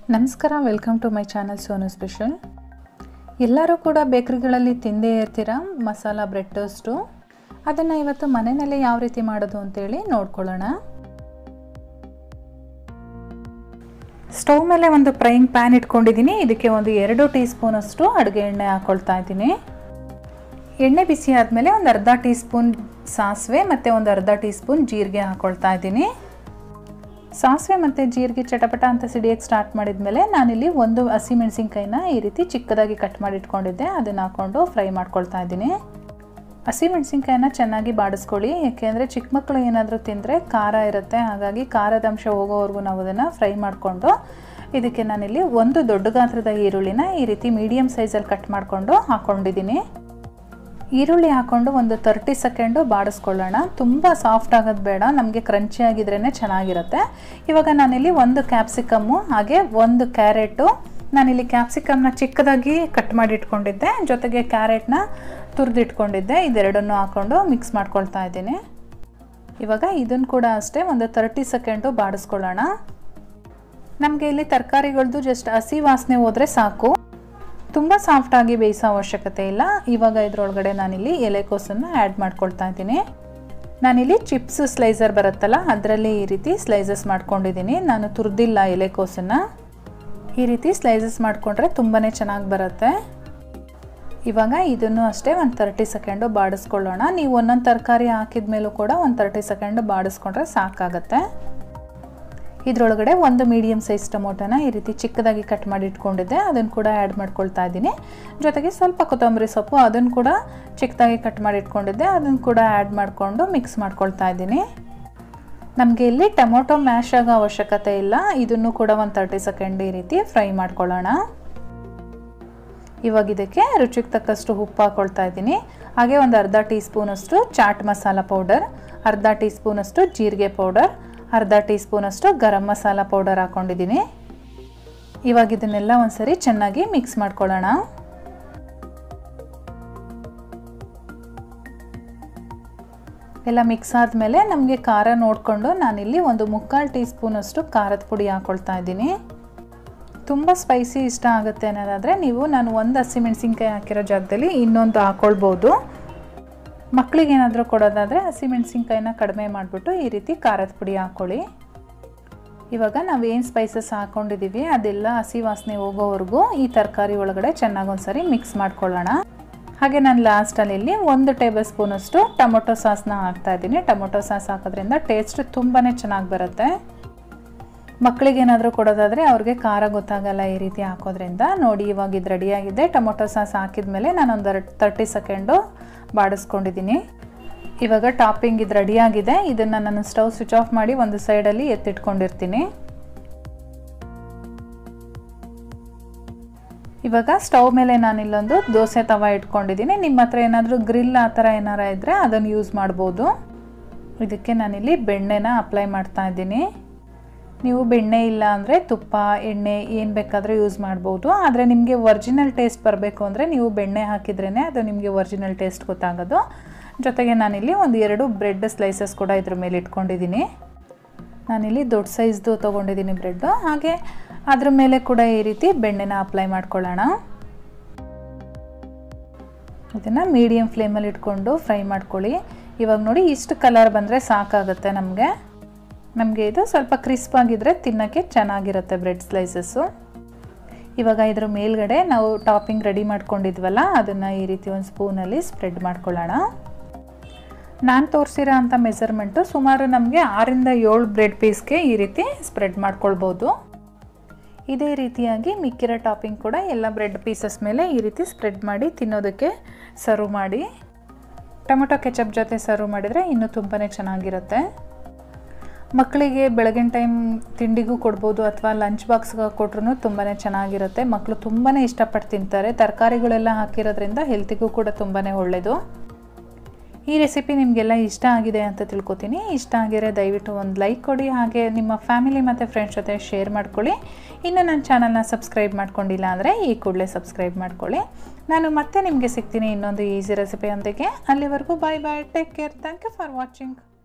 ನಮಸ್ಕಾರ welcome to my channel Sonu special ಎಲ್ಲರೂ ಕೂಡ ಬೇಕ್ರಿಗಳಲ್ಲಿ ತಿಂದೇ ಇರ್ತೀರ ಮಸಾಲ ಬ್ರೆಡ್ ಟೋಸ್ಟು ಅದನ್ನು ಇವತ್ತು ಮನೆಯಲ್ಲೇ ಯಾವ ರೀತಿ ಮಾಡೋದು ಅಂತೇಳಿ ನೋಡ್ಕೊಳ್ಳೋಣ ಸ್ಟವ್ ಮೇಲೆ ಒಂದು ಫ್ರೈಯಿಂಗ್ ಪ್ಯಾನ್ ಇಟ್ಕೊಂಡಿದ್ದೀನಿ ಇದಕ್ಕೆ ಒಂದು ಎರಡು ಟೀ ಸ್ಪೂನಷ್ಟು ಅಡುಗೆ ಎಣ್ಣೆ ಹಾಕ್ಕೊಳ್ತಾ ಇದ್ದೀನಿ ಎಣ್ಣೆ ಬಿಸಿ ಆದಮೇಲೆ ಒಂದು ಅರ್ಧ ಟೀ ಸ್ಪೂನ್ ಸಾಸಿವೆ ಮತ್ತು ಒಂದು ಅರ್ಧ ಟೀ ಸ್ಪೂನ್ ಜೀರಿಗೆ ಹಾಕ್ಕೊಳ್ತಾ ಇದ್ದೀನಿ ಸಾಸಿವೆ ಮತ್ತು ಜೀರಿಗೆ ಚಟಪಟ ಅಂತ ಸಿಡಿಯೋಕ್ಕೆ ಸ್ಟಾರ್ಟ್ ಮಾಡಿದ್ಮೇಲೆ ನಾನಿಲ್ಲಿ ಒಂದು ಹಸಿಮೆಣಸಿನ್ಕಾಯಿನ ಈ ರೀತಿ ಚಿಕ್ಕದಾಗಿ ಕಟ್ ಮಾಡಿ ಇಟ್ಕೊಂಡಿದ್ದೆ ಅದನ್ನು ಹಾಕ್ಕೊಂಡು ಫ್ರೈ ಮಾಡ್ಕೊಳ್ತಾ ಇದ್ದೀನಿ ಹಸಿಮೆಣಸಿನ್ಕಾಯಿನ ಚೆನ್ನಾಗಿ ಬಾಡಿಸ್ಕೊಳ್ಳಿ ಏಕೆಂದರೆ ಚಿಕ್ಕ ಮಕ್ಕಳು ಏನಾದರೂ ತಿಂದರೆ ಖಾರ ಇರುತ್ತೆ ಹಾಗಾಗಿ ಖಾರದ ಅಂಶ ಹೋಗೋವರೆಗೂ ನಾವು ಅದನ್ನು ಫ್ರೈ ಮಾಡಿಕೊಂಡು ಇದಕ್ಕೆ ನಾನಿಲ್ಲಿ ಒಂದು ದೊಡ್ಡ ಗಾತ್ರದ ಈರುಳ್ಳಿನ ಈ ರೀತಿ ಮೀಡಿಯಮ್ ಸೈಜಲ್ಲಿ ಕಟ್ ಮಾಡಿಕೊಂಡು ಹಾಕ್ಕೊಂಡಿದ್ದೀನಿ ಈರುಳ್ಳಿ ಹಾಕ್ಕೊಂಡು ಒಂದು ತರ್ಟಿ ಸೆಕೆಂಡು ಬಾಡಿಸ್ಕೊಳ್ಳೋಣ ತುಂಬ ಸಾಫ್ಟ್ ಆಗೋದು ಬೇಡ ನಮಗೆ ಕ್ರಂಚಿ ಆಗಿದ್ರೇ ಚೆನ್ನಾಗಿರುತ್ತೆ ಇವಾಗ ನಾನಿಲ್ಲಿ ಒಂದು ಕ್ಯಾಪ್ಸಿಕಮ್ಮು ಹಾಗೆ ಒಂದು ಕ್ಯಾರೆಟು ನಾನಿಲ್ಲಿ ಕ್ಯಾಪ್ಸಿಕಮ್ನ ಚಿಕ್ಕದಾಗಿ ಕಟ್ ಮಾಡಿ ಇಟ್ಕೊಂಡಿದ್ದೆ ಜೊತೆಗೆ ಕ್ಯಾರೆಟ್ನ ತುರಿದಿಟ್ಕೊಂಡಿದ್ದೆ ಇದೆರಡನ್ನು ಹಾಕ್ಕೊಂಡು ಮಿಕ್ಸ್ ಮಾಡ್ಕೊಳ್ತಾ ಇದ್ದೀನಿ ಇವಾಗ ಇದನ್ನು ಕೂಡ ಅಷ್ಟೇ ಒಂದು ತರ್ಟಿ ಸೆಕೆಂಡು ಬಾಡಿಸ್ಕೊಳ್ಳೋಣ ನಮಗೆ ಇಲ್ಲಿ ತರಕಾರಿಗಳದ್ದು ಜಸ್ಟ್ ಹಸಿ ವಾಸನೆ ಹೋದರೆ ಸಾಕು ತುಂಬ ಸಾಫ್ಟಾಗಿ ಬೇಯಿಸೋ ಅವಶ್ಯಕತೆ ಇಲ್ಲ ಇವಾಗ ಇದರೊಳಗಡೆ ನಾನಿಲ್ಲಿ ಎಲೆಕೋಸನ್ನು ಆ್ಯಡ್ ಮಾಡ್ಕೊಳ್ತಾ ಇದ್ದೀನಿ ನಾನಿಲ್ಲಿ ಚಿಪ್ಸ್ ಸ್ಲೈಸರ್ ಬರುತ್ತಲ್ಲ ಅದರಲ್ಲಿ ಈ ರೀತಿ ಸ್ಲೈಸಸ್ ಮಾಡ್ಕೊಂಡಿದ್ದೀನಿ ನಾನು ತುರಿದಿಲ್ಲ ಎಲೆಕೋಸನ್ನು ಈ ರೀತಿ ಸ್ಲೈಸಸ್ ಮಾಡಿಕೊಂಡ್ರೆ ತುಂಬಾ ಚೆನ್ನಾಗಿ ಬರುತ್ತೆ ಇವಾಗ ಇದನ್ನು ಅಷ್ಟೇ ಒಂದು ತರ್ಟಿ ಸೆಕೆಂಡು ಬಾಡಿಸ್ಕೊಳ್ಳೋಣ ನೀವು ಒಂದೊಂದು ತರಕಾರಿ ಹಾಕಿದ ಮೇಲೂ ಕೂಡ ಒಂದು ತರ್ಟಿ ಸೆಕೆಂಡು ಬಾಡಿಸ್ಕೊಂಡ್ರೆ ಸಾಕಾಗತ್ತೆ ಇದರೊಳಗಡೆ ಒಂದು ಮೀಡಿಯಮ್ ಸೈಜ್ ಟೊಮೊಟೊನ ಈ ರೀತಿ ಚಿಕ್ಕದಾಗಿ ಕಟ್ ಮಾಡಿ ಇಟ್ಕೊಂಡಿದ್ದೆ ಅದನ್ನು ಕೂಡ ಆ್ಯಡ್ ಮಾಡ್ಕೊಳ್ತಾ ಇದ್ದೀನಿ ಜೊತೆಗೆ ಸ್ವಲ್ಪ ಕೊತ್ತಂಬರಿ ಸೊಪ್ಪು ಅದನ್ನು ಕೂಡ ಚಿಕ್ಕದಾಗಿ ಕಟ್ ಮಾಡಿ ಇಟ್ಕೊಂಡಿದ್ದೆ ಅದನ್ನು ಕೂಡ ಆ್ಯಡ್ ಮಾಡಿಕೊಂಡು ಮಿಕ್ಸ್ ಮಾಡ್ಕೊಳ್ತಾ ಇದ್ದೀನಿ ನಮಗೆ ಇಲ್ಲಿ ಟೊಮೊಟೊ ಮ್ಯಾಶ್ ಆಗೋ ಅವಶ್ಯಕತೆ ಇಲ್ಲ ಇದನ್ನು ಕೂಡ ಒಂದು ತರ್ಟಿ ಸೆಕೆಂಡ್ ಈ ರೀತಿ ಫ್ರೈ ಮಾಡ್ಕೊಳ್ಳೋಣ ಇವಾಗ ಇದಕ್ಕೆ ರುಚಿಗೆ ತಕ್ಕಷ್ಟು ಉಪ್ಪು ಹಾಕ್ಕೊಳ್ತಾ ಇದ್ದೀನಿ ಹಾಗೆ ಒಂದು ಅರ್ಧ ಟೀ ಸ್ಪೂನಷ್ಟು ಚಾಟ್ ಮಸಾಲ ಪೌಡರ್ ಅರ್ಧ ಟೀ ಸ್ಪೂನಷ್ಟು ಜೀರಿಗೆ ಪೌಡರ್ ಅರ್ಧ ಟೀ ಸ್ಪೂನಷ್ಟು ಗರಂ ಮಸಾಲ ಪೌಡರ್ ಹಾಕ್ಕೊಂಡಿದ್ದೀನಿ ಇವಾಗ ಇದನ್ನೆಲ್ಲ ಒಂದ್ಸರಿ ಚೆನ್ನಾಗಿ ಮಿಕ್ಸ್ ಮಾಡ್ಕೊಳ್ಳೋಣ ಎಲ್ಲ ಮಿಕ್ಸ್ ಆದಮೇಲೆ ನಮಗೆ ಖಾರ ನೋಡಿಕೊಂಡು ನಾನಿಲ್ಲಿ ಒಂದು ಮುಕ್ಕಾಲು ಟೀ ಸ್ಪೂನಷ್ಟು ಖಾರದ ಪುಡಿ ಹಾಕ್ಕೊಳ್ತಾ ಇದ್ದೀನಿ ತುಂಬ ಸ್ಪೈಸಿ ಇಷ್ಟ ಆಗುತ್ತೆ ಅನ್ನೋದಾದರೆ ನೀವು ನಾನು ಒಂದು ಹಸಿಮೆಣ್ಸಿನ್ಕಾಯಿ ಹಾಕಿರೋ ಜಾಗದಲ್ಲಿ ಇನ್ನೊಂದು ಹಾಕ್ಕೊಳ್ಬೋದು ಮಕ್ಕಳಿಗೆ ಏನಾದರೂ ಕೊಡೋದಾದರೆ ಹಸಿಮೆಣ್ಸಿನ್ಕಾಯಿನ ಕಡಿಮೆ ಮಾಡಿಬಿಟ್ಟು ಈ ರೀತಿ ಖಾರದ ಪುಡಿ ಹಾಕ್ಕೊಳ್ಳಿ ಇವಾಗ ನಾವೇನು ಸ್ಪೈಸಸ್ ಹಾಕ್ಕೊಂಡಿದ್ದೀವಿ ಅದೆಲ್ಲ ಹಸಿ ವಾಸನೆ ಹೋಗೋವರೆಗೂ ಈ ತರಕಾರಿ ಒಳಗಡೆ ಚೆನ್ನಾಗಿ ಒಂದ್ಸರಿ ಮಿಕ್ಸ್ ಮಾಡ್ಕೊಳ್ಳೋಣ ಹಾಗೆ ನಾನು ಲಾಸ್ಟಲ್ಲಿ ಇಲ್ಲಿ ಒಂದು ಟೇಬಲ್ ಸ್ಪೂನಷ್ಟು ಟೊಮೊಟೊ ಸಾಸ್ನ ಹಾಕ್ತಾ ಇದ್ದೀನಿ ಟೊಮೊಟೊ ಸಾಸ್ ಹಾಕೋದ್ರಿಂದ ಟೇಸ್ಟ್ ತುಂಬಾ ಚೆನ್ನಾಗಿ ಬರುತ್ತೆ ಮಕ್ಕಳಿಗೆ ಏನಾದರೂ ಕೊಡೋದಾದರೆ ಅವ್ರಿಗೆ ಖಾರ ಗೊತ್ತಾಗಲ್ಲ ಈ ರೀತಿ ಹಾಕೋದ್ರಿಂದ ನೋಡಿ ಇವಾಗ ಇದು ರೆಡಿಯಾಗಿದೆ ಟೊಮೊಟೊ ಸಾಸ್ ಹಾಕಿದ್ಮೇಲೆ ನಾನೊಂದು ತರ್ಟಿ ಸೆಕೆಂಡು ಬಾಡಿಸ್ಕೊಂಡಿದ್ದೀನಿ ಇವಾಗ ಟಾಪಿಂಗ್ ಇದು ರೆಡಿಯಾಗಿದೆ ಇದನ್ನು ನಾನು ಸ್ಟವ್ ಸ್ವಿಚ್ ಆಫ್ ಮಾಡಿ ಒಂದು ಸೈಡಲ್ಲಿ ಎತ್ತಿಟ್ಕೊಂಡಿರ್ತೀನಿ ಇವಾಗ ಸ್ಟವ್ ಮೇಲೆ ನಾನಿಲ್ಲೊಂದು ದೋಸೆ ತವ ಇಟ್ಕೊಂಡಿದ್ದೀನಿ ನಿಮ್ಮ ಹತ್ರ ಏನಾದರೂ ಗ್ರಿಲ್ ಆ ಥರ ಏನಾರ ಇದ್ದರೆ ಅದನ್ನು ಯೂಸ್ ಮಾಡ್ಬೋದು ಇದಕ್ಕೆ ನಾನಿಲ್ಲಿ ಬೆಣ್ಣೆನ ಅಪ್ಲೈ ಮಾಡ್ತಾ ಇದ್ದೀನಿ ನೀವು ಬೆಣ್ಣೆ ಇಲ್ಲ ಅಂದರೆ ತುಪ್ಪ ಎಣ್ಣೆ ಏನು ಬೇಕಾದರೂ ಯೂಸ್ ಮಾಡ್ಬೋದು ಆದರೆ ನಿಮಗೆ ಒರಿಜಿನಲ್ ಟೇಸ್ಟ್ ಬರಬೇಕು ಅಂದರೆ ನೀವು ಬೆಣ್ಣೆ ಹಾಕಿದ್ರೇ ಅದು ನಿಮಗೆ ಒರಿಜಿನಲ್ ಟೇಸ್ಟ್ ಗೊತ್ತಾಗೋದು ಜೊತೆಗೆ ನಾನಿಲ್ಲಿ ಒಂದು ಎರಡು ಬ್ರೆಡ್ ಸ್ಲೈಸಸ್ ಕೂಡ ಇದ್ರ ಮೇಲೆ ಇಟ್ಕೊಂಡಿದ್ದೀನಿ ನಾನಿಲ್ಲಿ ದೊಡ್ಡ ಸೈಜ್ದು ತೊಗೊಂಡಿದ್ದೀನಿ ಬ್ರೆಡ್ಡು ಹಾಗೆ ಅದ್ರ ಮೇಲೆ ಕೂಡ ಈ ರೀತಿ ಬೆಣ್ಣೆನ ಅಪ್ಲೈ ಮಾಡ್ಕೊಳ್ಳೋಣ ಇದನ್ನು ಮೀಡಿಯಮ್ ಫ್ಲೇಮಲ್ಲಿ ಇಟ್ಕೊಂಡು ಫ್ರೈ ಮಾಡ್ಕೊಳ್ಳಿ ಇವಾಗ ನೋಡಿ ಇಷ್ಟು ಕಲರ್ ಬಂದರೆ ಸಾಕಾಗುತ್ತೆ ನಮಗೆ ನಮಗೆ ಇದು ಸ್ವಲ್ಪ ಕ್ರಿಸ್ಪ್ ಆಗಿದ್ರೆ ತಿನ್ನೋಕ್ಕೆ ಚೆನ್ನಾಗಿರುತ್ತೆ ಬ್ರೆಡ್ ಸ್ಲೈಸಸ್ಸು ಇವಾಗ ಇದ್ರ ಮೇಲ್ಗಡೆ ನಾವು ಟಾಪಿಂಗ್ ರೆಡಿ ಮಾಡ್ಕೊಂಡಿದ್ವಲ್ಲ ಅದನ್ನು ಈ ರೀತಿ ಒಂದು ಸ್ಪೂನಲ್ಲಿ ಸ್ಪ್ರೆಡ್ ಮಾಡ್ಕೊಳ್ಳೋಣ ನಾನು ತೋರಿಸಿರೋ ಅಂಥ ಮೆಸರ್ಮೆಂಟು ಸುಮಾರು ನಮಗೆ ಆರಿಂದ ಏಳು ಬ್ರೆಡ್ ಪೀಸ್ಗೆ ಈ ರೀತಿ ಸ್ಪ್ರೆಡ್ ಮಾಡ್ಕೊಳ್ಬೋದು ಇದೇ ರೀತಿಯಾಗಿ ಮಿಕ್ಕಿರೋ ಟಾಪಿಂಗ್ ಕೂಡ ಎಲ್ಲ ಬ್ರೆಡ್ ಪೀಸಸ್ ಮೇಲೆ ಈ ರೀತಿ ಸ್ಪ್ರೆಡ್ ಮಾಡಿ ತಿನ್ನೋದಕ್ಕೆ ಸರ್ವ್ ಮಾಡಿ ಟೊಮೊಟೊ ಕೆಚಪ್ ಜೊತೆ ಸರ್ವ್ ಮಾಡಿದರೆ ಇನ್ನೂ ತುಂಬಾ ಚೆನ್ನಾಗಿರುತ್ತೆ ಮಕ್ಕಳಿಗೆ ಬೆಳಗಿನ ಟೈಮ್ ತಿಂಡಿಗೂ ಕೊಡ್ಬೋದು ಅಥವಾ ಲಂಚ್ ಬಾಕ್ಸ್ಗೆ ಕೊಟ್ರೂ ತುಂಬಾ ಚೆನ್ನಾಗಿರುತ್ತೆ ಮಕ್ಕಳು ತುಂಬಾ ಇಷ್ಟಪಟ್ಟು ತಿಂತಾರೆ ತರಕಾರಿಗಳೆಲ್ಲ ಹಾಕಿರೋದ್ರಿಂದ ಹೆಲ್ತಿಗೂ ಕೂಡ ತುಂಬಾ ಒಳ್ಳೆಯದು ಈ ರೆಸಿಪಿ ನಿಮಗೆಲ್ಲ ಇಷ್ಟ ಆಗಿದೆ ಅಂತ ತಿಳ್ಕೊತೀನಿ ಇಷ್ಟ ಆಗಿರೋ ದಯವಿಟ್ಟು ಒಂದು ಲೈಕ್ ಕೊಡಿ ಹಾಗೆ ನಿಮ್ಮ ಫ್ಯಾಮಿಲಿ ಮತ್ತು ಫ್ರೆಂಡ್ಸ್ ಜೊತೆ ಶೇರ್ ಮಾಡ್ಕೊಳ್ಳಿ ಇನ್ನು ನನ್ನ ಚಾನಲ್ನ ಸಬ್ಸ್ಕ್ರೈಬ್ ಮಾಡ್ಕೊಂಡಿಲ್ಲ ಅಂದರೆ ಈ ಕೂಡಲೇ ಸಬ್ಸ್ಕ್ರೈಬ್ ಮಾಡ್ಕೊಳ್ಳಿ ನಾನು ಮತ್ತೆ ನಿಮಗೆ ಸಿಗ್ತೀನಿ ಇನ್ನೊಂದು ಈಸಿ ರೆಸಿಪಿಯೊಂದಿಗೆ ಅಲ್ಲಿವರೆಗೂ bye bye take care thank you for watching